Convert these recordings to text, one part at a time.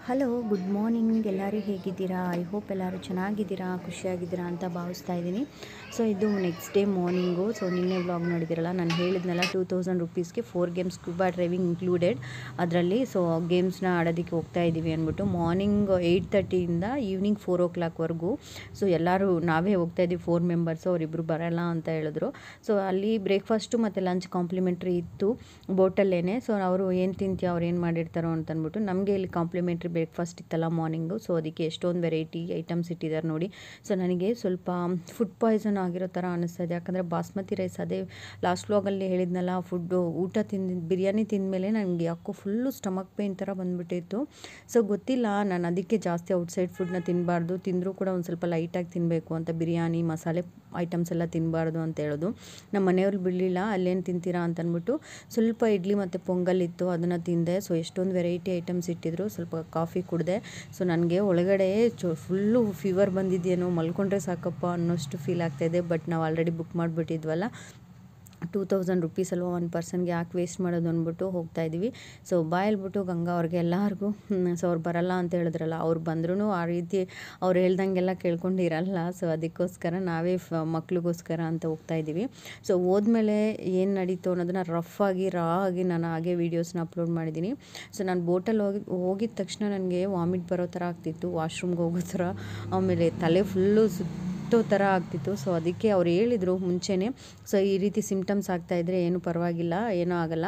Hello good morning ಎಲ್ಲರೂ ಹೇಗಿದ್ದೀರಾ I hope ಎಲ್ಲರೂ ಚೆನ್ನಾಗಿದ್ದೀರಾ ಖುಷಿಯಾಗಿದ್ದೀರಾ ಅಂತ ಭಾವಿಸ್ತಾ ಇದ್ದೀನಿ ಸೊ ಇದು ನೆಕ್ಸ್ಟ್ ಡೇ ಮಾರ್ನಿಂಗು ಸೊ ನಿನ್ನೆ ವ್ಲಾಗ್ ನೋಡಿದ್ದೀರಲ್ಲ ನಾನು ಹೇಳಿದ್ನಲ್ಲ ಟೂ ತೌಸಂಡ್ ರುಪೀಸ್ಗೆ four games scuba driving included ಅದರಲ್ಲಿ ಸೊ ಗೇಮ್ಸ್ನ ಆಡೋದಕ್ಕೆ ಹೋಗ್ತಾ ಇದ್ದೀವಿ ಅಂದ್ಬಿಟ್ಟು ಮಾರ್ನಿಂಗ್ ಏಯ್ಟ್ ತರ್ಟಿಯಿಂದ ಈವ್ನಿಂಗ್ ಫೋರ್ ಓ ಕ್ಲಾಕ್ವರೆಗೂ ಸೊ ಎಲ್ಲರೂ ನಾವೇ ಹೋಗ್ತಾ ಇದ್ದೀವಿ ಫೋರ್ ಮೆಂಬರ್ಸು ಅವರಿಬ್ಬರು ಬರೋಲ್ಲ ಅಂತ ಹೇಳಿದ್ರು ಸೊ ಅಲ್ಲಿ ಬ್ರೇಕ್ಫಾಸ್ಟು ಮತ್ತು ಲಂಚ್ ಕಾಂಪ್ಲಿಮೆಂಟ್ರಿ ಇತ್ತು ಬೋಟಲ್ಲೇ ಸೊ ಅವರು ಏನು ತಿಂತೀಯ ಅವ್ರು ಏನು ಮಾಡಿರ್ತಾರೋ ಅಂತ ಅಂದ್ಬಿಟ್ಟು ನಮಗೆ ಇಲ್ಲಿ ಕಾಂಪ್ಲಿಮೆಂಟ್ರಿ ಬ್ರೇಕ್ಫಾಸ್ಟ್ ಇತ್ತಲ್ಲ ಮಾರ್ನಿಂಗು ಸೊ ಅದಕ್ಕೆ ಎಷ್ಟೊಂದು ವೆರೈಟಿ ಐಟಮ್ಸ್ ಇಟ್ಟಿದ್ದಾರೆ ನೋಡಿ ಸೊ ನನಗೆ ಸ್ವಲ್ಪ ಫುಡ್ ಪಾಯ್ಸನ್ ಆಗಿರೋ ಥರ ಅನ್ನಿಸ್ತಾ ಇದೆ ಯಾಕಂದರೆ ಬಾಸ್ಮತಿ ರೈಸ್ ಅದೇ ಲಾಸ್ಟ್ ವ್ಲಾಗಲ್ಲಿ ಹೇಳಿದ್ನಲ್ಲ ಫುಡ್ಡು ಊಟ ತಿಂದು ಬಿರಿಯಾನಿ ತಿಂದಮೇಲೆ ನನಗೆ ಯಾಕೋ ಫುಲ್ಲು ಸ್ಟಮಕ್ ಪೇಯ್ನ್ ಥರ ಬಂದುಬಿಟ್ಟಿತ್ತು ಸೊ ಗೊತ್ತಿಲ್ಲ ನಾನು ಅದಕ್ಕೆ ಜಾಸ್ತಿ ಔಟ್ಸೈಡ್ ಫುಡ್ನ ತಿನ್ನಬಾರ್ದು ತಿಂದರೂ ಕೂಡ ಒಂದು ಸ್ವಲ್ಪ ಲೈಟಾಗಿ ತಿನ್ನಬೇಕು ಅಂತ ಬಿರಿಯಾನಿ ಮಸಾಲೆ ಐಟಮ್ಸ್ ಎಲ್ಲ ತಿನ್ನಬಾರ್ದು ಅಂತ ಹೇಳೋದು ನಮ್ಮ ಮನೆಯವ್ರು ಬಿಡಲಿಲ್ಲ ಅಲ್ಲೇನು ತಿಂತೀರಾ ಅಂತ ಅಂದ್ಬಿಟ್ಟು ಸ್ವಲ್ಪ ಇಡ್ಲಿ ಮತ್ತು ಪೊಂಗಲ್ ಇತ್ತು ಅದನ್ನು ತಿಂದೆ ಸೊ ಎಷ್ಟೊಂದು ವೆರೈಟಿ ಐಟಮ್ಸ್ ಇಟ್ಟಿದ್ರು ಸ್ವಲ್ಪ ಕಾಫಿ ಕುಡಿದೆ ಸೊ ನನಗೆ ಒಳಗಡೆ ಚೊ ಫುಲ್ಲು ಫೀವರ್ ಬಂದಿದೆಯೇನೋ ಮಲ್ಕೊಂಡ್ರೆ ಸಾಕಪ್ಪ ಅನ್ನೋಷ್ಟು ಫೀಲ್ ಆಗ್ತಾಯಿದೆ ಬಟ್ ನಾವು ಆಲ್ರೆಡಿ ಬುಕ್ ಮಾಡಿಬಿಟ್ಟಿದ್ವಲ್ಲ ಟೂ ತೌಸಂಡ್ ರುಪೀಸ್ ಅಲ್ವಾ ಒಂದು ಪರ್ಸನ್ಗೆ ಯಾಕೆ ವೇಸ್ಟ್ ಮಾಡೋದು ಅಂದ್ಬಿಟ್ಟು ಹೋಗ್ತಾ ಇದ್ದೀವಿ ಸೊ ಬಾಯಲ್ಬಿಟ್ಟು ಗಂಗಾ ಅವ್ರಿಗೆ ಎಲ್ಲರಿಗೂ ಸೊ ಅವ್ರು ಬರಲ್ಲ ಅಂತ ಹೇಳಿದ್ರಲ್ಲ ಅವ್ರು ಬಂದ್ರೂ ಆ ರೀತಿ ಅವ್ರು ಹೇಳ್ದಂಗೆಲ್ಲ ಕೇಳ್ಕೊಂಡು ಇರಲ್ಲ ಸೊ ಅದಕ್ಕೋಸ್ಕರ ನಾವೇ ಫ ಮಕ್ಳಿಗೋಸ್ಕರ ಅಂತ ಹೋಗ್ತಾ ಇದ್ದೀವಿ ಸೊ ಹೋದ್ಮೇಲೆ ಏನು ನಡೀತು ಅನ್ನೋದನ್ನ ರಫ್ ಆಗಿ ರಾ ಆಗಿ ನಾನು ಹಾಗೆ ವೀಡಿಯೋಸ್ನ ಅಪ್ಲೋಡ್ ಮಾಡಿದ್ದೀನಿ ಸೊ ನಾನು ಬೋಟಲ್ಲಿ ಹೋಗಿ ಹೋಗಿದ ತಕ್ಷಣ ನನಗೆ ವಾಮಿಟ್ ಬರೋ ಥರ ಆಗ್ತಿತ್ತು ವಾಶ್ರೂಮ್ಗೆ ಹೋಗೋ ಥರ ಆಮೇಲೆ ತಲೆ ಫುಲ್ಲು ಸುತ್ತ ಸುತ್ತೋ ಥರ ಆಗ್ತಿತ್ತು ಸೊ ಅದಕ್ಕೆ ಅವ್ರು ಹೇಳಿದರು ಮುಂಚೆನೇ ಸೊ ಈ ರೀತಿ ಸಿಮ್ಟಮ್ಸ್ ಆಗ್ತಾಯಿದ್ರೆ ಏನು ಪರವಾಗಿಲ್ಲ ಏನೂ ಆಗಲ್ಲ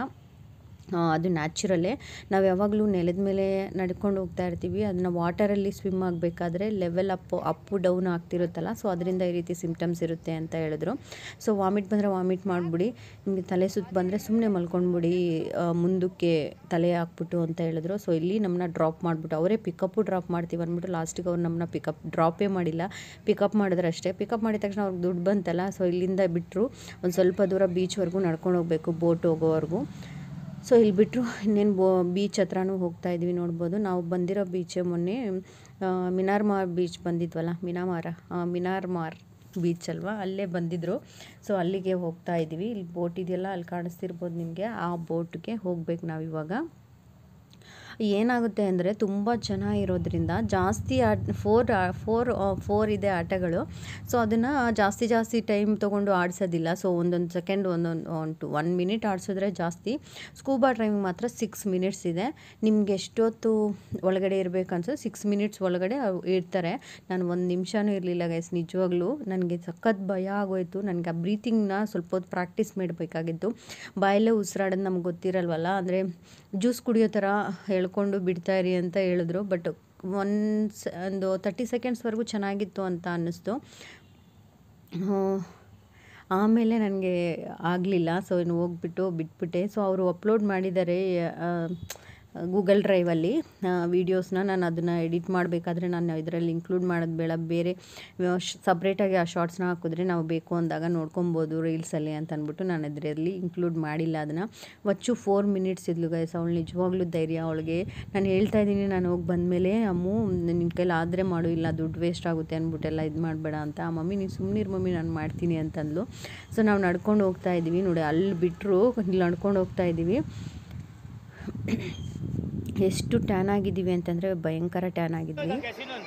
ಅದು ನ್ಯಾಚುರಲ್ಲೇ ನಾವು ಯಾವಾಗಲೂ ನೆಲದ ಮೇಲೆ ನಡ್ಕೊಂಡು ಹೋಗ್ತಾ ಇರ್ತೀವಿ ಅದನ್ನ ವಾಟರಲ್ಲಿ ಸ್ವಿಮ್ ಆಗಬೇಕಾದ್ರೆ ಲೆವೆಲ್ ಅಪ್ ಅಪ್ಪು ಡೌನ್ ಆಗ್ತಿರುತ್ತಲ್ಲ ಸೊ ಅದರಿಂದ ಈ ರೀತಿ ಸಿಮ್ಟಮ್ಸ್ ಇರುತ್ತೆ ಅಂತ ಹೇಳಿದ್ರು ಸೊ ವಾಮಿಟ್ ಬಂದರೆ ವಾಮಿಟ್ ಮಾಡಿಬಿಡಿ ನಿಮಗೆ ತಲೆ ಸುತ್ತ ಬಂದರೆ ಸುಮ್ಮನೆ ಮಲ್ಕೊಂಡ್ಬಿಡಿ ಮುಂದಕ್ಕೆ ತಲೆ ಹಾಕ್ಬಿಟ್ಟು ಅಂತ ಹೇಳಿದ್ರು ಸೊ ಇಲ್ಲಿ ನಮ್ಮನ್ನ ಡ್ರಾಪ್ ಮಾಡಿಬಿಟ್ಟು ಅವರೇ ಪಿಕಪ್ಪು ಡ್ರಾಪ್ ಮಾಡ್ತೀವಿ ಅಂದ್ಬಿಟ್ಟು ಲಾಸ್ಟಿಗೆ ಅವ್ರು ನಮ್ಮನ್ನ ಪಿಕಪ್ ಡ್ರಾಪೇ ಮಾಡಿಲ್ಲ ಪಿಕಪ್ ಮಾಡಿದ್ರೆ ಅಷ್ಟೇ ಪಿಕಪ್ ಮಾಡಿದ ತಕ್ಷಣ ಅವ್ರಿಗೆ ದುಡ್ಡು ಬಂತಲ್ಲ ಸೊ ಇಲ್ಲಿಂದ ಬಿಟ್ಟರು ಒಂದು ಸ್ವಲ್ಪ ದೂರ ಬೀಚ್ವರೆಗೂ ನಡ್ಕೊಂಡು ಹೋಗಬೇಕು ಬೋಟ್ ಹೋಗೋವರೆಗೂ ಸೊ ಇಲ್ಲಿ ಬಿಟ್ಟರು ಇನ್ನೇನು ಬೋ ಬೀಚ್ ಹತ್ರನೂ ಹೋಗ್ತಾ ಇದ್ವಿ ನೋಡ್ಬೋದು ನಾವು ಬಂದಿರೋ ಬೀಚ್ ಮೊನ್ನೆ ಮಿನಾರ್ಮಾರ್ ಬೀಚ್ ಬಂದಿದ್ವಲ್ಲ ಮಿನಾಮಾರ ಮಿನಾರ್ಮಾರ್ ಬೀಚ್ ಅಲ್ವಾ ಅಲ್ಲೇ ಬಂದಿದ್ದರು ಸೊ ಅಲ್ಲಿಗೆ ಹೋಗ್ತಾ ಇದ್ವಿ ಇಲ್ಲಿ ಬೋಟ್ ಇದೆಯಲ್ಲ ಅಲ್ಲಿ ಕಾಣಿಸ್ತಿರ್ಬೋದು ನಿಮಗೆ ಆ ಬೋಟ್ಗೆ ಹೋಗ್ಬೇಕು ನಾವಿವಾಗ ಏನಾಗುತ್ತೆ ಅಂದರೆ ತುಂಬ ಜನ ಇರೋದ್ರಿಂದ ಜಾಸ್ತಿ ಆಟ ಫೋರ್ ಫೋರ್ ಫೋರ್ ಇದೆ ಆಟಗಳು ಸೊ ಅದನ್ನು ಜಾಸ್ತಿ ಜಾಸ್ತಿ ಟೈಮ್ ತೊಗೊಂಡು ಆಡಿಸೋದಿಲ್ಲ ಸೊ ಒಂದೊಂದು ಸೆಕೆಂಡ್ ಒಂದೊಂದು ಒಂದು ಒನ್ ಮಿನಿಟ್ ಆಡಿಸಿದ್ರೆ ಜಾಸ್ತಿ ಸ್ಕೂಬಾ ಡ್ರೈವಿಂಗ್ ಮಾತ್ರ ಸಿಕ್ಸ್ ಮಿನಿಟ್ಸ್ ಇದೆ ನಿಮ್ಗೆ ಎಷ್ಟೊತ್ತು ಒಳಗಡೆ ಇರಬೇಕು ಅನ್ಸೋ ಸಿಕ್ಸ್ ಮಿನಿಟ್ಸ್ ಒಳಗಡೆ ಇರ್ತಾರೆ ನಾನು ಒಂದು ನಿಮಿಷನೂ ಇರಲಿಲ್ಲ ಗೈಸ್ ನಿಜವಾಗ್ಲೂ ನನಗೆ ಸಖತ್ ಭಯ ಆಗೋಯ್ತು ನನಗೆ ಆ ಬ್ರೀತಿಂಗ್ನ ಸ್ವಲ್ಪ ಹೊತ್ತು ಪ್ರಾಕ್ಟೀಸ್ ಮಾಡಬೇಕಾಗಿತ್ತು ಬಾಯಲ್ಲೇ ಉಸಿರಾಡೋದು ನಮ್ಗೆ ಗೊತ್ತಿರಲ್ವಲ್ಲ ಅಂದರೆ ಜ್ಯೂಸ್ ಕುಡಿಯೋ ಥರ ಹೇಳ್ಕೊಂಡು ಬಿಡ್ತಾಯಿರಿ ಅಂತ ಹೇಳಿದ್ರು ಬಟ್ ಒನ್ಸ್ ಒಂದು ತರ್ಟಿ ಸೆಕೆಂಡ್ಸ್ವರೆಗೂ ಚೆನ್ನಾಗಿತ್ತು ಅಂತ ಅನ್ನಿಸ್ತು ಆಮೇಲೆ ನನಗೆ ಆಗಲಿಲ್ಲ ಸೊ ಇನ್ನು ಹೋಗ್ಬಿಟ್ಟು ಬಿಟ್ಬಿಟ್ಟೆ ಸೊ ಅವರು ಅಪ್ಲೋಡ್ ಮಾಡಿದ್ದಾರೆ ಗೂಗಲ್ ಡ್ರೈವಲ್ಲಿ ವೀಡಿಯೋಸ್ನ ನಾನು ಅದನ್ನು ಎಡಿಟ್ ಮಾಡಬೇಕಾದ್ರೆ ನಾನು ಇದರಲ್ಲಿ ಇನ್ಕ್ಲೂಡ್ ಮಾಡೋದು ಬೇಡ ಬೇರೆ ಸಪ್ರೇಟಾಗಿ ಆ ಶಾರ್ಟ್ಸ್ನ ಹಾಕಿದ್ರೆ ನಾವು ಬೇಕು ಅಂದಾಗ ನೋಡ್ಕೊಬೋದು ರೀಲ್ಸಲ್ಲಿ ಅಂತ ಅಂದ್ಬಿಟ್ಟು ನಾನು ಇದರಲ್ಲಿ ಇನ್ಕ್ಲೂಡ್ ಮಾಡಿಲ್ಲ ಅದನ್ನು ವಚ್ಚು ಫೋರ್ ಮಿನಿಟ್ಸ್ ಇದ್ಲು ಗೈಸ್ ಅವಳು ನಿಜವಾಗ್ಲೂ ಧೈರ್ಯ ಅವಳಿಗೆ ನಾನು ಹೇಳ್ತಾ ಇದ್ದೀನಿ ನಾನು ಹೋಗಿ ಬಂದಮೇಲೆ ಅಮ್ಮು ನಿನ್ನ ಕೈಲಿ ಆದರೆ ಮಾಡು ಇಲ್ಲ ದುಡ್ಡು ವೇಸ್ಟ್ ಆಗುತ್ತೆ ಅಂದ್ಬಿಟ್ಟೆಲ್ಲ ಇದು ಮಾಡಬೇಡ ಅಂತ ಮಮ್ಮಿ ನೀನು ಸುಮ್ಮನಿರು ಮಮ್ಮಿ ನಾನು ಮಾಡ್ತೀನಿ ಅಂತಂದ್ಲು ಸೊ ನಾವು ನಡ್ಕೊಂಡು ಹೋಗ್ತಾ ಇದ್ದೀವಿ ನೋಡಿ ಅಲ್ಲಿ ಬಿಟ್ಟರು ಇಲ್ಲಿ ನಡ್ಕೊಂಡು ಹೋಗ್ತಾ ಇದ್ದೀವಿ ಎಷ್ಟು ಟ್ಯಾನ್ ಆಗಿದ್ದೀವಿ ಅಂತಂದರೆ ಭಯಂಕರ ಟ್ಯಾನ್ ಆಗಿದ್ವಿ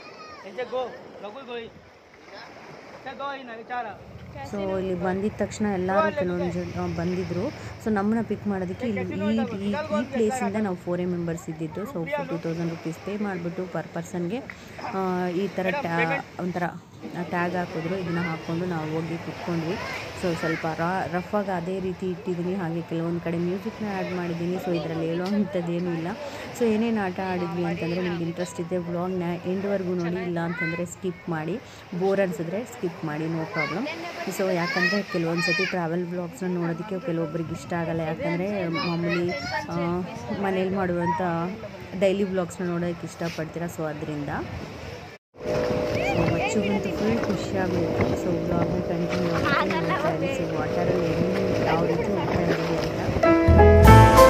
ಸೊ ಇಲ್ಲಿ ಬಂದಿದ ತಕ್ಷಣ ಎಲ್ಲರೂ ಕೆಲವೊಂದು ಜನ ಬಂದಿದ್ದರು ಸೊ ನಮ್ಮನ್ನ ಪಿಕ್ ಮಾಡೋದಕ್ಕೆ ಇಲ್ಲಿ ಈ ಈ ಈ ಪ್ಲೇಸಿಂದ ನಾವು ಫೋರೇ ಮೆಂಬರ್ಸ್ ಇದ್ದಿದ್ದು so two thousand rupees pay ಮಾಡಿಬಿಟ್ಟು ಪರ್ ಪರ್ಸನ್ಗೆ ಈ ಥರ ಟ್ಯಾ ಒಂಥರ ಟ್ಯಾಗ್ ಹಾಕಿದ್ರು ಇದನ್ನು ಹಾಕ್ಕೊಂಡು ನಾವು ಹೋಗಿ ಕುತ್ಕೊಂಡ್ವಿ ಸೊ ಸ್ವಲ್ಪ ರಾ ರಫಾಗಿ ಅದೇ ರೀತಿ ಇಟ್ಟಿದ್ದೀನಿ ಹಾಗೆ ಕೆಲವೊಂದು ಕಡೆ ಮ್ಯೂಸಿಕ್ನ ಆ್ಯಡ್ ಮಾಡಿದ್ದೀನಿ ಸೊ ಇದರಲ್ಲಿ ಹೇಳೋ ಅಂಥದ್ದೇನೂ ಇಲ್ಲ ಸೊ ಏನೇನು ಆಟ ಆಡಿದ್ವಿ ಅಂತಂದರೆ ನಿಮ್ಗೆ ಇಂಟ್ರೆಸ್ಟ್ ಇದೆ ವ್ಲಾಗ್ನ ಎಂಡ್ವರೆಗೂ ನೋಡಿ ಇಲ್ಲ ಅಂತಂದರೆ ಸ್ಕಿಪ್ ಮಾಡಿ ಬೋರ್ ಅನಿಸಿದ್ರೆ ಸ್ಕಿಪ್ ಮಾಡಿ ನೋ ಪ್ರಾಬ್ಲಮ್ ಸೊ ಯಾಕಂದರೆ ಕೆಲವೊಂದು ಸತಿ ಟ್ರಾವೆಲ್ ಬ್ಲಾಗ್ಸ್ನ ನೋಡೋದಕ್ಕೆ ಕೆಲವೊಬ್ಬರಿಗೆ ಇಷ್ಟ ಆಗಲ್ಲ ಯಾಕಂದರೆ ಮಾಮೂಲಿ ಮನೇಲಿ ಮಾಡುವಂಥ ಡೈಲಿ ಬ್ಲಾಗ್ಸ್ನ ನೋಡೋದಕ್ಕೆ ಇಷ್ಟಪಡ್ತೀರಾ ಸೊ ಅದರಿಂದ ಸೊ ಮಚ್ಚುಗಂತೂ ಫುಲ್ ಖುಷಿಯಾಗೋಯಿತು ಸೊ ಬ್ಲಾಗ್ನ ಕಂಟಿನ್ಯೂ ಆಗ್ತಾ ನೋಡ್ತಾ ಇರಿ ಸೊ ವಾಟರಲ್ಲಿ ಎಲ್ಲಿ ಯಾವ ರೀತಿ ಹೋಗ್ತಾ ಇದ್ದೀವಿ ಅಂತ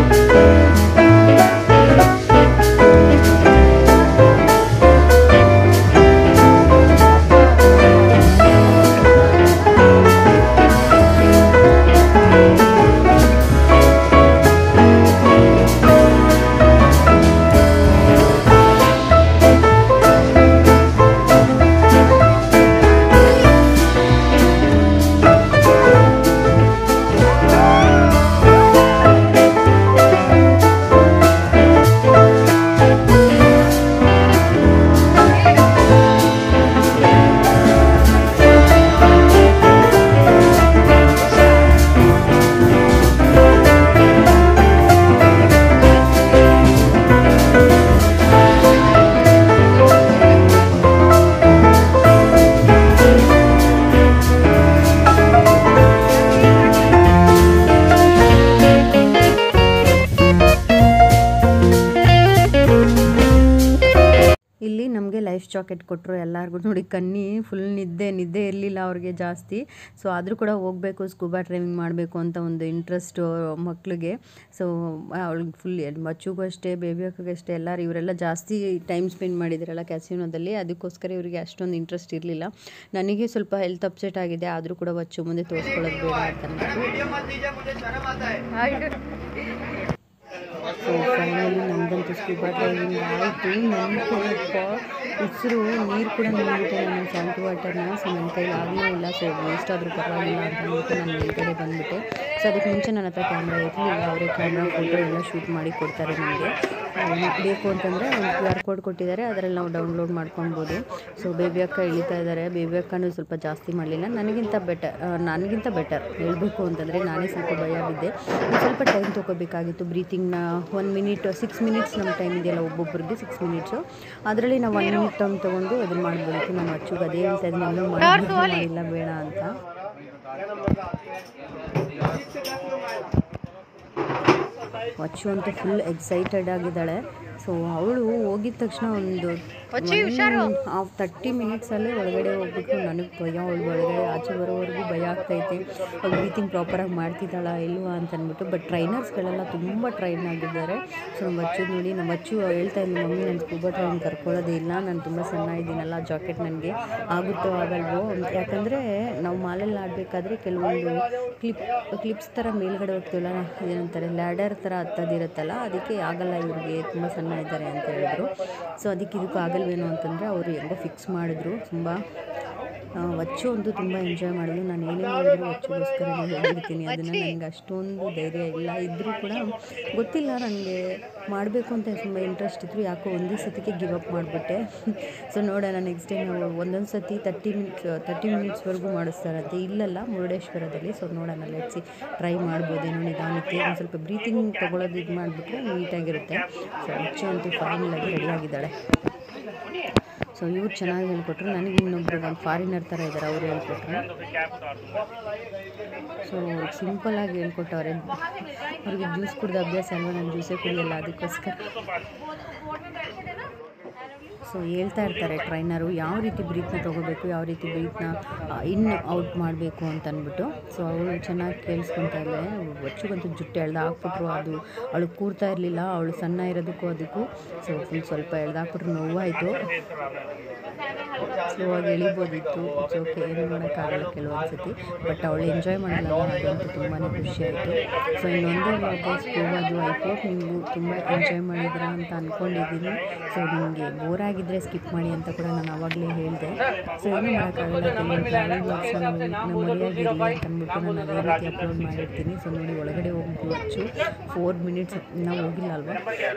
Thank ನಮಗೆ ಲೈಫ್ ಜಾಕೆಟ್ ಕೊಟ್ಟರು ಎಲ್ಲರಿಗೂ ನೋಡಿ ಕನ್ನಿ ಫುಲ್ ನಿದ್ದೆ ನಿದ್ದೆ ಇರಲಿಲ್ಲ ಅವ್ರಿಗೆ ಜಾಸ್ತಿ ಸೊ ಆದರೂ ಕೂಡ ಹೋಗಬೇಕು ಸ್ಕೂಬಾ ಡ್ರೈವಿಂಗ್ ಮಾಡಬೇಕು ಅಂತ ಒಂದು ಇಂಟ್ರೆಸ್ಟು ಮಕ್ಕಳಿಗೆ ಸೊ ಅವಳಿಗೆ ಫುಲ್ ಮಚ್ಚುಗೂ ಅಷ್ಟೇ ಬೇಬಿ ಅಕ್ಕಗೆ ಅಷ್ಟೇ ಎಲ್ಲರೂ ಇವರೆಲ್ಲ ಜಾಸ್ತಿ ಟೈಮ್ ಸ್ಪೆಂಡ್ ಮಾಡಿದಿರಲ್ಲ ಕ್ಯಾಸಿನೋದಲ್ಲಿ ಅದಕ್ಕೋಸ್ಕರ ಇವರಿಗೆ ಅಷ್ಟೊಂದು ಇಂಟ್ರೆಸ್ಟ್ ಇರಲಿಲ್ಲ ನನಗೆ ಸ್ವಲ್ಪ ಹೆಲ್ತ್ ಅಪ್ಸೆಟ್ ಆಗಿದೆ ಆದರೂ ಕೂಡ ವಚ್ಚು ಮುಂದೆ ತೋರಿಸ್ಕೊಳ್ಳೋದು ಬೇಡ ಅಂತ ಅಂದ್ಬಿಟ್ಟು ಸೊ ಫೈನಲಿ ನಮ್ಮದಂತೂ ಸ್ಕೂಬಾ ಡ್ರೈವಿಂಗ್ ಆಯಿತು ನನ್ನ ಕೈಯಪ್ಪ ಉಸಿರು ನೀರು ಕೂಡ ನಿಂಬಿಟ್ಟೆ ನಾನು ಸಾಲ್ಟ್ ವಾಟರ್ನ ಸೊ ನನ್ನ ಕೈಲಿ ಆಗಲೇ ಇಲ್ಲ ಸೊ ವೇಸ್ಟ್ ಆದರೂ ಪರವಾಗಿಲ್ಲ ಅಂತ ಅಂದ್ಬಿಟ್ಟು ನಾನು ಮೇಲ್ಗಡೆ ಬಂದುಬಿಟ್ಟೆ ಸೊ ಅದಕ್ಕೆ ಮುಂಚೆ ನನ್ನ ಹತ್ರ ಕ್ಯಾಮ್ರಾ ಇರಲಿಲ್ಲ ಅವರೇ ಕ್ಯಾಮ್ರಾ ಫೋಟೋ ಎಲ್ಲ ಶೂಟ್ ಮಾಡಿ ಕೊಡ್ತಾರೆ ನನಗೆ ಬೇಕು ಅಂತಂದರೆ ಒಂದು ಕ್ಯೂ ಆರ್ ಕೋಡ್ ಕೊಟ್ಟಿದ್ದಾರೆ ಅದರಲ್ಲಿ ನಾವು ಡೌನ್ಲೋಡ್ ಮಾಡ್ಕೊಳ್ಬೋದು ಸೊ ಬೇಬಿ ಅಕ್ಕ ಇಳಿತಾ ಇದ್ದಾರೆ ಬೇಬಿ ಅಕ್ಕನೂ ಸ್ವಲ್ಪ ಜಾಸ್ತಿ ಮಾಡಲಿಲ್ಲ ನನಗಿಂತ ಬೆಟರ್ ನನಗಿಂತ ಬೆಟರ್ ಹೇಳಬೇಕು ಅಂತಂದರೆ ನಾನೇ ಸ್ವಲ್ಪ ಭಯ ಬಿದ್ದೆ ಒಂದ್ ಸ್ವಲ್ಪ ಟೈಮ್ ತೊಗೋಬೇಕಾಗಿತ್ತು ಬ್ರೀತಿಂಗ್ನ ಒನ್ ಮಿನಿಟ್ ಸಿಕ್ಸ್ ಮಿನಿಟ್ಸ್ ನಮ್ಮ ಟೈಮ್ ಇದೆಯಲ್ಲ ಒಬ್ಬೊಬ್ಬರಿಗೆ ಸಿಕ್ಸ್ ಮಿನಿಟ್ಸು ಅದರಲ್ಲಿ ನಾವು ಒನ್ ಮಿನಿಟ್ ಟೈಮ್ ತೊಗೊಂಡು ಅದನ್ನು ಮಾಡ್ಬೋದು ನಮ್ಮ ಅಚ್ಚುಗೆ ಅದೇ ಹೇಳ್ತಾ ಇದ್ದೀನಿ ಇನ್ನೂ ಮಾಡಿಲ್ಲ ಬೇಡ ಅಂತ ವಚ್ಚು ಅಂತೂ ಫುಲ್ ಎಕ್ಸೈಟೆಡ್ ಆಗಿದ್ದಾಳೆ ಸೊ ಅವಳು ಹೋಗಿದ ತಕ್ಷಣ ಒಂದು ತರ್ಟಿ ಮಿನಿಟ್ಸಲ್ಲೇ ಒಳಗಡೆ ಹೋಗ್ಬಿಟ್ಟು ನನಗೆ ಭಯ ಅವಳು ಒಳಗಡೆ ಆಚೆ ಬರೋವರೆಗೂ ಭಯ ಆಗ್ತೈತೆ ಅವಳು ಬ್ರೀತಿಂಗ್ ಪ್ರಾಪರಾಗಿ ಮಾಡ್ತಿದ್ದಾಳ ಇಲ್ವಾ ಅಂತ ಅಂದ್ಬಿಟ್ಟು ಬಟ್ ಟ್ರೈನರ್ಸ್ಗಳೆಲ್ಲ ತುಂಬ ಟ್ರೈನ್ ಆಗಿದ್ದಾರೆ ಸೊ ನಮ್ಮ ಬಚ್ಚು ನೋಡಿ ನಮ್ಮ ಬಚ್ಚು ಹೇಳ್ತಾ ಇದ್ಲು ಮಮ್ಮಿ ನಾನು ಸ್ಕೂಬಾ ಡ್ರೈವಿಂಗ್ ಕರ್ಕೊಳ್ಳೋದೇ ಇಲ್ಲ ನಾನು ತುಂಬ ಸಣ್ಣ ಇದ್ದೀನಲ್ಲ ಜಾಕೆಟ್ ನನಗೆ ಆಗುತ್ತೋ ಆಗಲ್ವೋ ಯಾಕಂದರೆ ನಾವು ಮಾಲಲ್ಲಿ ಆಡಬೇಕಾದ್ರೆ ಕೆಲವೊಂದು ಕ್ಲಿಪ್ ಕ್ಲಿಪ್ಸ್ ಥರ ಮೇಲ್ಗಡೆ ಹೋಗ್ತೀವಲ್ಲ ಏನಂತಾರೆ ಲ್ಯಾಡರ್ ಥರ ಹತ್ತದಿರುತ್ತಲ್ಲ ಅದಕ್ಕೆ ಆಗಲ್ಲ ಇವ್ರಿಗೆ ತುಂಬ ಸಣ್ಣ ಇದ್ದಾರೆ ಅಂತ ಹೇಳಿದ್ರು ಸೊ ಅದಕ್ಕೆ ಇದಕ್ಕೂ ಆಗಲ್ವೇನೋ ಅಂತಂದರೆ ಅವರು ಹೆಂಗೋ ಫಿಕ್ಸ್ ಮಾಡಿದ್ರು ತುಂಬ ವಚ್ಚು ಅಂತೂ ತುಂಬ ಎಂಜಾಯ್ ಮಾಡಿದ್ರು ನಾನು ಏನೇ ಮಾಡಿದ್ರು ವಚ್ಚುಗೋಸ್ಕರ ಹೇಳಿರ್ತೀನಿ ಅದನ್ನು ನನಗೆ ಅಷ್ಟೊಂದು ಧೈರ್ಯ ಇಲ್ಲ ಇದ್ದರೂ ಕೂಡ ಗೊತ್ತಿಲ್ಲ ನನಗೆ ಮಾಡಬೇಕು ಅಂತ ತುಂಬ ಇಂಟ್ರೆಸ್ಟ್ ಇದ್ದರು ಯಾಕೋ ಒಂದೇ ಸತಿಗೆ ಗಿವ್ ಅಪ್ ಮಾಡಿಬಿಟ್ಟೆ ಸೊ ನೋಡೋಣ ನೆಕ್ಸ್ಟ್ ಟೈಮ್ ಒಂದೊಂದು ಸತಿ ತರ್ಟಿ ಮಿನಿಟ್ಸ್ ತರ್ಟಿ ಮಿನಿಟ್ಸ್ವರೆಗೂ ಮಾಡಿಸ್ತಾರಂತೆ ಇಲ್ಲಲ್ಲ ಮುರುಡೇಶ್ವರದಲ್ಲಿ ಸೊ ನೋಡೋಣ ಲೆಟ್ಸಿ ಟ್ರೈ ಮಾಡ್ಬೋದೇನೋ ನಿಧಾನಕ್ಕೆ ಒಂದು ಸ್ವಲ್ಪ ಬ್ರೀತಿಂಗ್ ತೊಗೊಳೋದು ಇದು ಮಾಡಿಬಿಟ್ರೆ ನೀಟಾಗಿರುತ್ತೆ ಸೊ ವಚ್ಚು ಅಂತೂ ಫೈನಲ್ ಆಗಿ ರೆಡಿಯಾಗಿದ್ದಾಳೆ ಸೊ ಇವ್ರು ಚೆನ್ನಾಗಿ ಹೇಳ್ಕೊಟ್ರು ನನಗೆ ಇನ್ನೊಬ್ರು ಒಂದು ಫಾರಿನರ್ ಥರ ಇದ್ದಾರೆ ಅವ್ರು ಹೇಳ್ಕೊಟ್ರು ಸೊ ಸಿಂಪಲ್ಲಾಗಿ ಹೇಳ್ಕೊಟ್ಟವ್ರೆ ಅವ್ರಿಗೆ ಜ್ಯೂಸ್ ಕುಡ್ದು ಅಭ್ಯಾಸ ಅಲ್ವಾ ನಾನು ಜ್ಯೂಸೇ ಕುಡಿಯಲ್ಲ ಅದಕ್ಕೋಸ್ಕರ ಸೊ ಹೇಳ್ತಾ ಇರ್ತಾರೆ ಟ್ರೈನರು ಯಾವ ರೀತಿ ಬ್ರೀತ್ನ ತೊಗೋಬೇಕು ಯಾವ ರೀತಿ ಬ್ರೀತ್ನ ಇನ್ ಔಟ್ ಮಾಡಬೇಕು ಅಂತ ಅಂದ್ಬಿಟ್ಟು ಸೊ ಅವಳು ಚೆನ್ನಾಗಿ ಕೇಳಿಸ್ಕೊತಾ ಇದ್ದೆ ಒಚ್ಚುಗಂತೂ ಜುಟ್ಟು ಎಳ್ದು ಹಾಕ್ಬಿಟ್ರು ಅದು ಅವಳು ಕೂರ್ತಾ ಇರಲಿಲ್ಲ ಅವಳು ಸಣ್ಣ ಇರೋದಕ್ಕೂ ಅದಕ್ಕೂ ಸೊ ಫುಲ್ ಸ್ವಲ್ಪ ಎಳ್ದು ಹಾಕ್ಬಿಟ್ರು ನೋವಾಯಿತು ಸ್ಲೋ ಆಗಿ ಎಳಿಬೋದಿತ್ತು ಓಕೆ ಏನು ಮಾಡೋಕ್ಕಾಗಲ್ಲ ಕೆಲವೊಂದು ಸತಿ ಬಟ್ ಅವಳು ಎಂಜಾಯ್ ಮಾಡಲ್ಲ ಅದಂತೂ ತುಂಬಾ ಖುಷಿ ಆಯಿತು ಸೊ ಇನ್ನೊಂದೇ ವಾಪಸ್ ಹೋಗೋದು ಐ ಹೋಪ್ ನೀವು ತುಂಬ ಎಂಜಾಯ್ ಮಾಡಿದ್ದೀರಾ ಅಂತ ಅಂದ್ಕೊಂಡಿದ್ದೀನಿ ಸೊ ನಿಮಗೆ ಬೋರ್ ಆಗಿದ್ದರೆ ಸ್ಕಿಪ್ ಮಾಡಿ ಅಂತ ಕೂಡ ನಾನು ಆವಾಗಲೇ ಹೇಳಿದೆ ಸೊ ಏನು ಮಾಡೋಕ್ಕಾಗಲ್ಲ ಕೆಲವೊಂದು ಟ್ರಾವೆಲ್ ಬ್ಲಾಗ್ಸ್ ಮೆಮೊರಿಯಾಗಿರಲಿ ಅಂತ ಅಂದ್ಬಿಟ್ಟು ನಾನು ಅದೇ ರೀತಿ ಅಪ್ಲೋಡ್ ಮಾಡಿರ್ತೀನಿ ಸೊ ನೋಡಿ ಒಳಗಡೆ ಹೋಗಿ ಹೆಚ್ಚು ಫೋರ್ ಮಿನಿಟ್ಸ್ ನಾವು ಹೋಗಿಲ್ಲ ಅಲ್ವಾ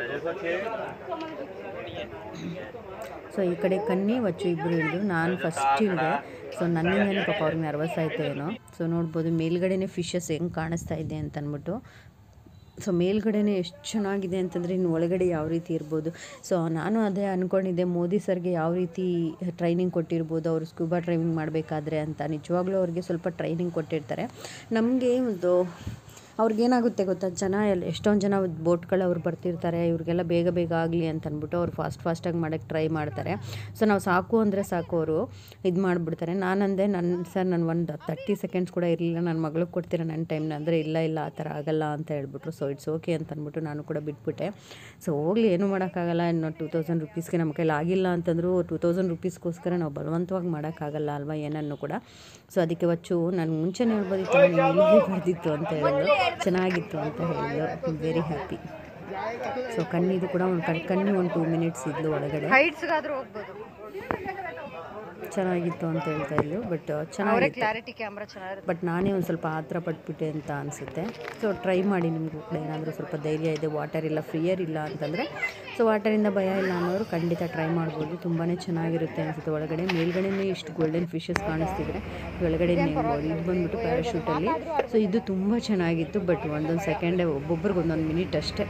ಸೊ ಈ ಕಡೆ ಕನ್ನಿ ವಚ್ಚು ಇಬ್ಬರು ಹಿಡಿದು ನಾನು ಫಸ್ಟ್ ಇಳಿದೆ ಸೊ ನನ್ನಿಂದನೇ ಪಾಪ ಅವ್ರಿಗೆ ನರ್ವಸ್ ಆಯಿತು ಏನೋ ಸೊ ನೋಡ್ಬೋದು ಮೇಲ್ಗಡೆನೇ ಫಿಶಸ್ ಹೆಂಗೆ ಕಾಣಿಸ್ತಾ ಇದೆ ಅಂತ ಅಂದ್ಬಿಟ್ಟು ಸೊ ಮೇಲ್ಗಡೆನೇ ಎಷ್ಟು ಚೆನ್ನಾಗಿದೆ ಅಂತಂದರೆ ಇನ್ನು ಒಳಗಡೆ ಯಾವ ರೀತಿ ಇರ್ಬೋದು ಸೊ ನಾನು ಅದೇ ಅಂದ್ಕೊಂಡಿದ್ದೆ ಮೋದಿ ಸರ್ಗೆ ಯಾವ ರೀತಿ ಟ್ರೈನಿಂಗ್ ಕೊಟ್ಟಿರ್ಬೋದು ಅವರು ಸ್ಕೂಬಾ ಡ್ರೈವಿಂಗ್ ಮಾಡಬೇಕಾದ್ರೆ ಅಂತ ನಿಜವಾಗ್ಲೂ ಅವ್ರಿಗೆ ಸ್ವಲ್ಪ ಟ್ರೈನಿಂಗ್ ಕೊಟ್ಟಿರ್ತಾರೆ ನಮಗೆ ಒಂದು ಅವ್ರಿಗೇನಾಗುತ್ತೆ ಗೊತ್ತಾ ಜನ ಎಲ್ಲ ಎಷ್ಟೊಂದು ಜನ ಬೋಟ್ಗಳು ಅವ್ರು ಬರ್ತಿರ್ತಾರೆ ಇವ್ರಿಗೆಲ್ಲ ಬೇಗ ಬೇಗ ಆಗಲಿ ಅಂತ ಅಂದ್ಬಿಟ್ಟು ಅವ್ರು ಫಾಸ್ಟ್ ಫಾಸ್ಟಾಗಿ ಮಾಡೋಕ್ಕೆ ಟ್ರೈ ಮಾಡ್ತಾರೆ ಸೊ ನಾವು ಸಾಕು ಅಂದರೆ ಸಾಕು ಅವರು ಇದು ಮಾಡಿಬಿಡ್ತಾರೆ ನಾನಂದೆ ನನ್ನ ಸರ್ ನಾನು ಒಂದು ತರ್ಟಿ ಸೆಕೆಂಡ್ಸ್ ಕೂಡ ಇರಲಿಲ್ಲ ನನ್ನ ಮಗಳಿಗೆ ಕೊಡ್ತೀರ ನನ್ನ ಟೈಮ್ನ ಅಂದರೆ ಇಲ್ಲ ಇಲ್ಲ ಆ ಥರ ಆಗಲ್ಲ ಅಂತ ಹೇಳ್ಬಿಟ್ರು ಸೊ ಇಟ್ಸ್ ಓಕೆ ಅಂತ ಅಂದ್ಬಿಟ್ಟು ನಾನು ಕೂಡ ಬಿಟ್ಬಿಟ್ಟೆ ಸೊ ಹೋಗಲಿ ಏನು ಮಾಡೋಕ್ಕಾಗಲ್ಲ ಇನ್ನು ಟೂ ತೌಸಂಡ್ ರುಪೀಸ್ಗೆ ನಮ್ಮ ಕೈಲಿ ಆಗಿಲ್ಲ ಅಂತಂದರೂ ಟೂ ತೌಸಂಡ್ ರುಪೀಸ್ಗೋಸ್ಕರ ನಾವು ಬಲವಂತವಾಗಿ ಮಾಡೋಕ್ಕಾಗಲ್ಲ ಅಲ್ವಾ ಏನನ್ನು ಕೂಡ ಸೊ ಅದಕ್ಕೆ ವಚ್ಚು ನಾನು ಮುಂಚೆನೇ ಹೇಳ್ಬೋದಿತ್ತು ನಾನು ಇಲ್ಲಿಗೆ ಬರ್ದಿತ್ತು ಅಂತ ಹೇಳಿದ್ರು ಚೆನ್ನಾಗಿತ್ತು ಅಂತ ಹೇಳಿದ್ರು ವೆರಿ ಹ್ಯಾಪಿ ಸೊ ಕಣ್ಣಿದು ಕೂಡ ಒಂದು ಕಣ್ ಕಣ್ಣು ಒಂದು ಟೂ ಮಿನಿಟ್ಸ್ ಇದ್ಲು ಒಳಗಡೆ ಹೈಟ್ಸ್ಗಾದ್ರೂ ಹೋಗ್ಬೋದು ಚೆನ್ನಾಗಿತ್ತು ಅಂತ ಹೇಳ್ತಾ ಇದ್ಲು ಬಟ್ ಅವರೇ ಚೆನ್ನಾಗಿತ್ತು ಕ್ಲಾರಿಟಿ ಕ್ಯಾಮ್ರಾ ಚೆನ್ನಾಗಿರುತ್ತೆ ಬಟ್ ನಾನೇ ಒಂದು ಸ್ವಲ್ಪ ಆತರ ಪಟ್ಬಿಟ್ಟೆ ಅಂತ ಅನಿಸುತ್ತೆ ಸೊ ಟ್ರೈ ಮಾಡಿ ನಿಮಗೂ ಕೂಡ ಏನಾದರೂ ಸ್ವಲ್ಪ ಧೈರ್ಯ ಇದೆ ವಾಟರ್ ಇಲ್ಲ ಫ್ರೀಯರ್ ಇಲ್ಲ ಅಂತಂದರೆ ಸೊ ವಾಟರಿಂದ ಭಯ ಇಲ್ಲ ಅನ್ನೋರು ಖಂಡಿತ ಟ್ರೈ ಮಾಡ್ಬೋದು ತುಂಬಾ ಚೆನ್ನಾಗಿರುತ್ತೆ ಅನಿಸುತ್ತೆ ಒಳಗಡೆ ಮೇಲ್ಗಡೆನೇ ಇಷ್ಟು ಗೋಲ್ಡನ್ ಫಿಶಸ್ ಕಾಣಿಸ್ತಿದ್ರೆ ಒಳಗಡೆ ನೆನ್ಬೋದು ಇದು ಬಂದ್ಬಿಟ್ಟು ಪ್ಯಾರಾಶೂಟಲ್ಲಿ ಸೊ ಇದು ತುಂಬ ಚೆನ್ನಾಗಿತ್ತು ಬಟ್ ಒಂದೊಂದು ಸೆಕೆಂಡೇ ಒಬ್ಬೊಬ್ರಿಗೆ ಒಂದೊಂದು ಮಿನಿಟ್ ಅಷ್ಟೇ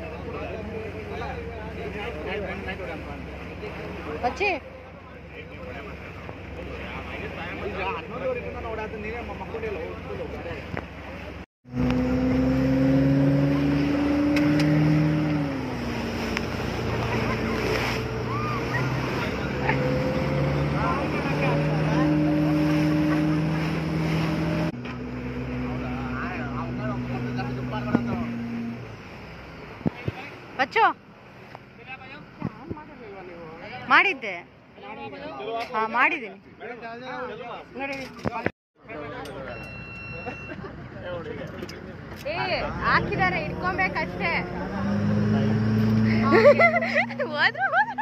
ಬಚ್ಚಿ ಬಚ್ಚು ಮಾಡಿದ್ದೆ ಹಾ ಮಾಡಿದ್ದೀನಿ ಏ ಹಾಕಿದ್ದಾರೆ ಇಟ್ಕೊಬೇಕಷ್ಟೇ ಹೋದ್ರು ಹೋದ್ರು.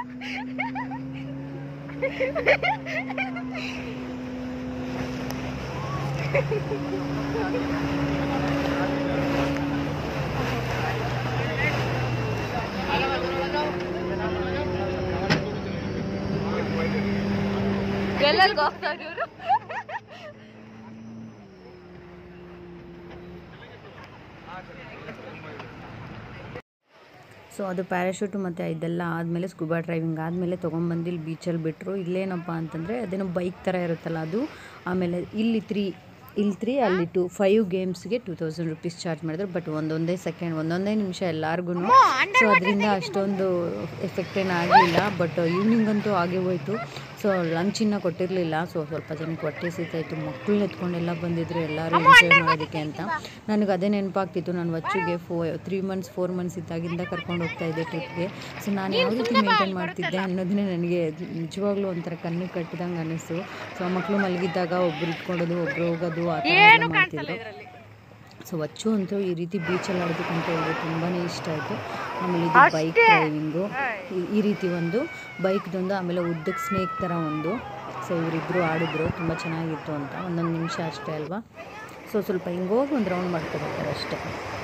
ಎಲ್ಲೆಲ್ಗೆ ಹೋಗ್ತಾರೆ ಇವರು ಸೊ ಅದು ಪ್ಯಾರಾಶೂಟು ಮತ್ತು ಇದೆಲ್ಲ ಆದಮೇಲೆ ಸ್ಕೂಬಾ ಡ್ರೈವಿಂಗ್ ಆದಮೇಲೆ ತೊಗೊಂಬಂದು ಇಲ್ಲಿ ಬೀಚಲ್ಲಿ ಬಿಟ್ಟರು ಇಲ್ಲೇನಪ್ಪ ಅಂತಂದರೆ ಅದೇನೋ ಬೈಕ್ ಥರ ಇರುತ್ತಲ್ಲ ಅದು ಆಮೇಲೆ ಇಲ್ಲಿ ತ್ರೀ ಇಲ್ಲಿ ತ್ರೀ ಅಲ್ಲಿ ಟು ಫೈವ್ ಗೇಮ್ಸ್ಗೆ ಟೂ ತೌಸಂಡ್ ರುಪೀಸ್ ಚಾರ್ಜ್ ಮಾಡಿದ್ರು ಬಟ್ ಒಂದೊಂದೇ ಸೆಕೆಂಡ್ ಒಂದೊಂದೇ ನಿಮಿಷ ಎಲ್ಲರಿಗೂ ಸೊ ಅದರಿಂದ ಅಷ್ಟೊಂದು ಎಫೆಕ್ಟ್ ಏನು ಆಗಲಿಲ್ಲ ಬಟ್ ಈವ್ನಿಂಗ್ ಅಂತೂ ಆಗೇ ಹೋಯ್ತು ಸೊ ಲಂಚ್ ಇನ್ನೂ ಕೊಟ್ಟಿರಲಿಲ್ಲ ಸೊ ಸ್ವಲ್ಪ ಜನಕ್ಕೆ ಹೊಟ್ಟೆ ಸಿಗ್ತಾಯಿತ್ತು ಮಕ್ಕಳನ್ನ ಎತ್ಕೊಂಡೆಲ್ಲ ಬಂದಿದ್ರು ಎಲ್ಲರೂ ಎಂಜಾಯ್ ಮಾಡೋದಕ್ಕೆ ಅಂತ ನನಗೆ ಅದೇ ನೆನಪಾಗ್ತಿತ್ತು ನಾನು ವಚ್ಚುಗೆ ಫೋ ತ್ರೀ ಮಂತ್ಸ್ ಫೋರ್ ಮಂತ್ಸ್ ಇದ್ದಾಗಿಂದ ಕರ್ಕೊಂಡು ಹೋಗ್ತಾ ಇದ್ದೆ ಟ್ರಿಪ್ಗೆ ಸೊ ನಾನು ಯಾವ ರೀತಿ ಮೇಂಟೈನ್ ಮಾಡ್ತಿದ್ದೆ ಅನ್ನೋದನ್ನೇ ನನಗೆ ನಿಜವಾಗ್ಲೂ ಒಂಥರ ಕಣ್ಣು ಕಟ್ಟಿದಂಗೆ ಅನ್ನಿಸ್ತು ಸೊ ಆ ಮಕ್ಕಳು ಮಲಗಿದ್ದಾಗ ಒಬ್ರು ಇಟ್ಕೊಳ್ಳೋದು ಒಬ್ರು ಹೋಗೋದು ಆ ಥರ ಎಲ್ಲ ಮಾಡ್ತಿದ್ರು ಸೊ ವಚ್ಚು ಅಂತೂ ಈ ರೀತಿ ಬೀಚಲ್ಲಿ ಆಡೋದಕ್ಕಂತ ಹೇಳಿದ್ರೆ ತುಂಬಾ ಇಷ್ಟ ಆಯಿತು ಆಮೇಲೆ ಇದು ಬೈಕ್ ಡ್ರೈವಿಂಗು ಈ ರೀತಿ ಒಂದು ಬೈಕ್ದೊಂದು ಆಮೇಲೆ ಉದ್ದಕ್ಕೆ ಸ್ನೇಕ್ ಥರ ಒಂದು ಸೊ ಇವರಿಬ್ಬರು ಆಡಿದ್ರು ತುಂಬ ಚೆನ್ನಾಗಿತ್ತು ಅಂತ ಒಂದೊಂದು ನಿಮಿಷ ಅಷ್ಟೇ ಅಲ್ವಾ ಸೊ ಸ್ವಲ್ಪ ಹಿಂಗೆ ಹೋಗಿ ಒಂದು ರೌಂಡ್ ಮಾಡ್ಕೊಬೇಕಾರೆ ಅಷ್ಟೇ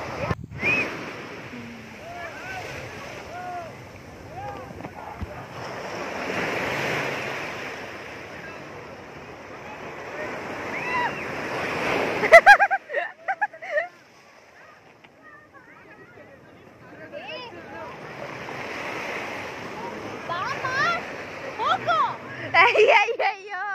ಅಯ್ಯಯ್ಯಯ್ಯೋ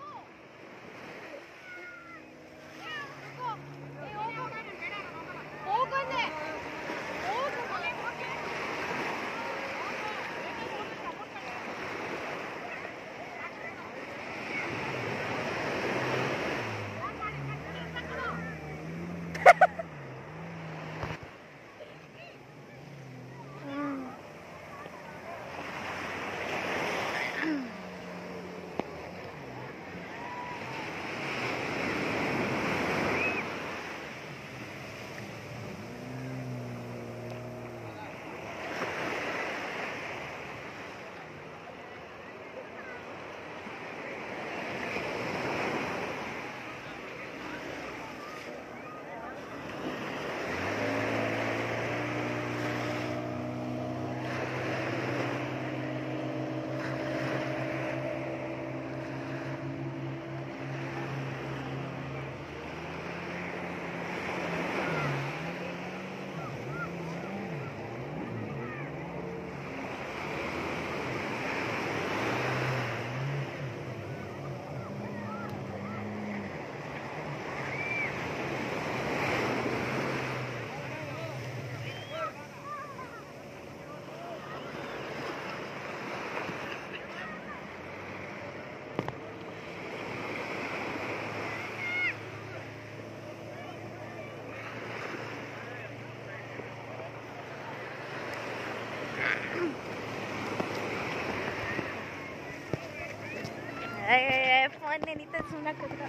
ಫೋನ್ ನೆನೀತ ಸುಮ್ಮನೆ ಕೂತ್ಕೊ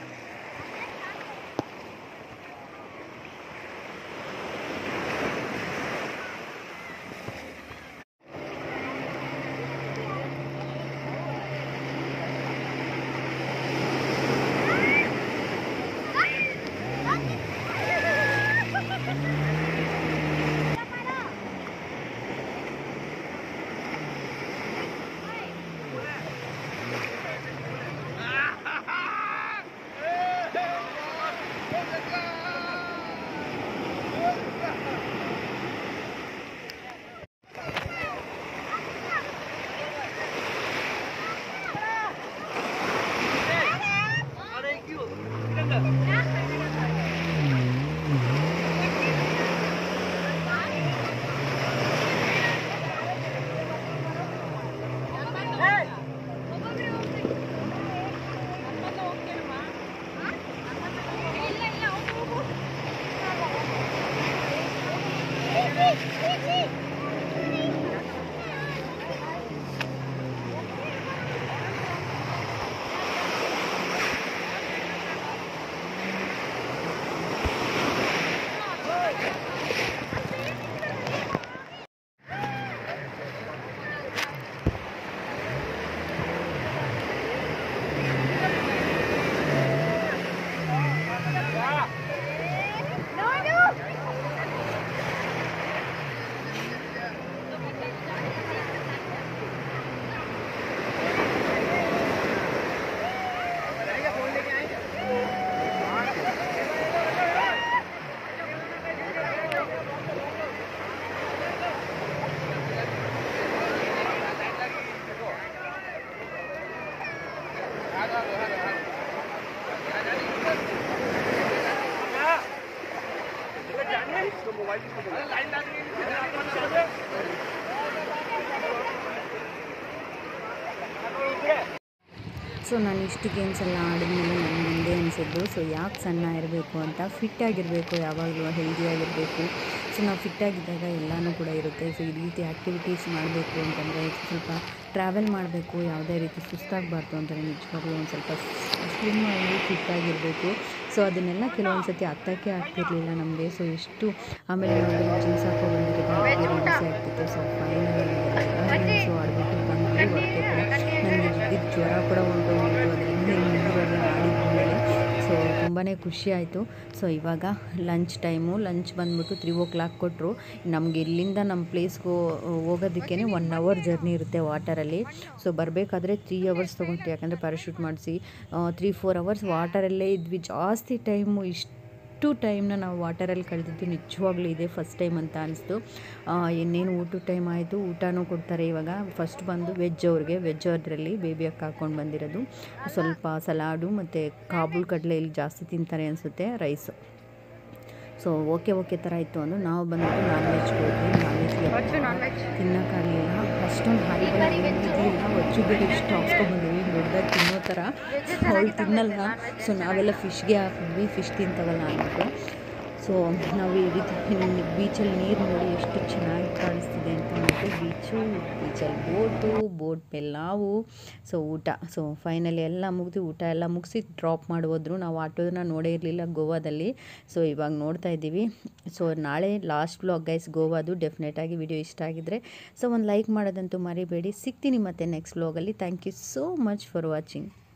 ಸೊ ನಾನು ಇಷ್ಟು ಗೇಮ್ಸ್ ಎಲ್ಲ ಆಡಿದ್ಮೇಲೆ ನನಗೆ ಒಂದೇ ಅನಿಸಿದ್ದು ಸೊ ಯಾಕೆ ಸಣ್ಣ ಇರಬೇಕು ಅಂತ ಫಿಟ್ ಆಗಿರಬೇಕು ಯಾವಾಗಲೂ ಹೆಲ್ದಿಯಾಗಿರಬೇಕು ಸೊ ನಾವು ಫಿಟ್ಟಾಗಿದ್ದಾಗ ಎಲ್ಲನೂ ಕೂಡ ಇರುತ್ತೆ ಸೊ ಈ ರೀತಿ ಆ್ಯಕ್ಟಿವಿಟೀಸ್ ಮಾಡಬೇಕು ಅಂತಂದರೆ ಸ್ವಲ್ಪ ಟ್ರಾವೆಲ್ ಮಾಡಬೇಕು ಯಾವುದೇ ರೀತಿ ಸುಸ್ತಾಗಬಾರ್ದು ಅಂತಂದರೆ ನಿಜವಾಗ್ಲೂ ಒಂದು ಸ್ವಲ್ಪ ಸ್ಲಿಮ್ ಆಗಿ ಫಿಟ್ಟಾಗಿರಬೇಕು ಸೊ ಅದನ್ನೆಲ್ಲ ಕೆಲವೊಂದು ಸತಿ ಹತ್ತಕ್ಕೆ ಆಗ್ತಿರ್ಲಿಲ್ಲ ನಮಗೆ ಸೊ ಎಷ್ಟು ಆಮೇಲೆ ನಾವು ಜೀನ್ಸ್ ಹಾಕೋ ಬಂದಿರೋದು ಆಗ್ತಿತ್ತು ಸೊ ಫೈನಲ್ ಸೊ ಆಡ್ಬಿಟ್ಟು ಬಂದ್ವಿ ಹೊರಟೆ ಕೂಡ ನನಗೆ ಇದ್ದಿದ್ದು ಜ್ವರ ಕೂಡ ಹೊಂಟೋಗ್ಬಿಟ್ಟು ಅದರಿಂದ ಮೂರೆಲ್ಲ ಆಡಿದ್ಮೇಲೆ ಸೊ ತುಂಬಾ ಖುಷಿ ಆಯಿತು ಸೊ ಇವಾಗ ಲಂಚ್ ಟೈಮು ಲಂಚ್ ಬಂದ್ಬಿಟ್ಟು ತ್ರೀ ಓ ಕ್ಲಾಕ್ ಕೊಟ್ಟರು ನಮಗೆ ಇಲ್ಲಿಂದ ನಮ್ಮ ಪ್ಲೇಸ್ಗೆ ಹೋಗೋದಕ್ಕೇ ಒನ್ ಅವರ್ ಜರ್ನಿ ಇರುತ್ತೆ ವಾಟರಲ್ಲಿ ಸೊ ಬರಬೇಕಾದ್ರೆ ತ್ರೀ ಅವರ್ಸ್ ತೊಗೊಂಡು ಯಾಕಂದರೆ ಪ್ಯಾರಾಶೂಟ್ ಮಾಡಿಸಿ ತ್ರೀ ಫೋರ್ ಅವರ್ಸ್ ವಾಟರಲ್ಲೇ ಇದ್ವಿ ಜಾಸ್ತಿ ಟೈಮು ಇಷ್ಟು ಟೈಮ್ನ ನಾವು ವಾಟರಲ್ಲಿ ಕಳೆದಿದ್ದು ನಿಜವಾಗ್ಲೂ ಇದೆ ಫಸ್ಟ್ ಟೈಮ್ ಅಂತ ಅನಿಸ್ತು ಇನ್ನೇನು ಊಟದ ಟೈಮ್ ಆಯಿತು ಊಟನೂ ಕೊಡ್ತಾರೆ ಇವಾಗ ಫಸ್ಟ್ ಬಂದು ವೆಜ್ ಅವ್ರಿಗೆ ವೆಜ್ ಅದರಲ್ಲಿ ಬೇಬಿ ಅಕ್ಕ ಹಾಕ್ಕೊಂಡು ಬಂದಿರೋದು ಸ್ವಲ್ಪ ಸಲಾಡು ಮತ್ತು ಕಾಬೂಲ್ ಕಡಲೆ ಇಲ್ಲಿ ಜಾಸ್ತಿ ತಿಂತಾರೆ ಅನಿಸುತ್ತೆ ರೈಸು ಸೊ ಓಕೆ ಓಕೆ ಥರ ಇತ್ತು ಅಂದು ನಾವು ಬಂದ್ಬಿಟ್ಟು ನಾನ್ ವೆಜ್ ಹೋದ್ವಿ ನಾನ್ ವೆಜ್ ನಾನ್ ವೆಜ್ ತಿನ್ನೋಕ್ಕಾಗಲಿಲ್ಲ ಅಷ್ಟೊಂದು ಹಾರಿ ಬಂದಿರಲಿಲ್ಲ ಒಚ್ಚು ಬೇರೆ ಇಷ್ಟು ಹಾಕ್ಸ್ಕೊಂಡ್ಬಂದಿವಿ ದೊಡ್ಡದಾಗಿ ತಿನ್ನೋ ಥರ ಅವಳು ತಿನ್ನಲ್ಲ ಸೊ ನಾವೆಲ್ಲ ಫಿಶ್ಗೆ ಹಾಕಿದ್ವಿ ಫಿಶ್ ತಿಂತವಲ್ಲ ಅಂದ್ಬಿಟ್ಟು ಸೊ ನಾವು ಈ ರೀತಿ ಬೀಚಲ್ಲಿ ನೀರು ನೋಡಿ ಎಷ್ಟು ಚೆನ್ನಾಗಿ ಕಾಣಿಸ್ತಿದೆ ಅಂತ ಅಂದ್ಬಿಟ್ಟು ಬೀಚು ಬೀಚಲ್ಲಿ ಬೋಟು ಬೋಟ್ ಮೇಲೆ ನಾವು ಸೊ ಊಟ ಸೊ ಫೈನಲಿ ಎಲ್ಲ ಮುಗಿದು ಊಟ ಎಲ್ಲ ಮುಗಿಸಿ ಡ್ರಾಪ್ ಮಾಡಿ ಹೋದ್ರು ನಾವು ಆಟೋದನ್ನ ನೋಡೇ ಇರಲಿಲ್ಲ ಗೋವಾದಲ್ಲಿ ಸೊ ಇವಾಗ ನೋಡ್ತಾ ಇದ್ದೀವಿ ಸೊ ನಾಳೆ ಲಾಸ್ಟ್ ಬ್ಲಾಗ್ ಗೈಸ್ ಗೋವಾದು ಡೆಫಿನೆಟಾಗಿ ವಿಡಿಯೋ ಇಷ್ಟ ಆಗಿದ್ರೆ ಸೊ ಒಂದು ಲೈಕ್ ಮಾಡೋದಂತೂ ಮರಿಬೇಡಿ ಸಿಗ್ತೀನಿ ಮತ್ತೆ ನೆಕ್ಸ್ಟ್ ಬ್ಲಾಗಲ್ಲಿ thank you so much for watching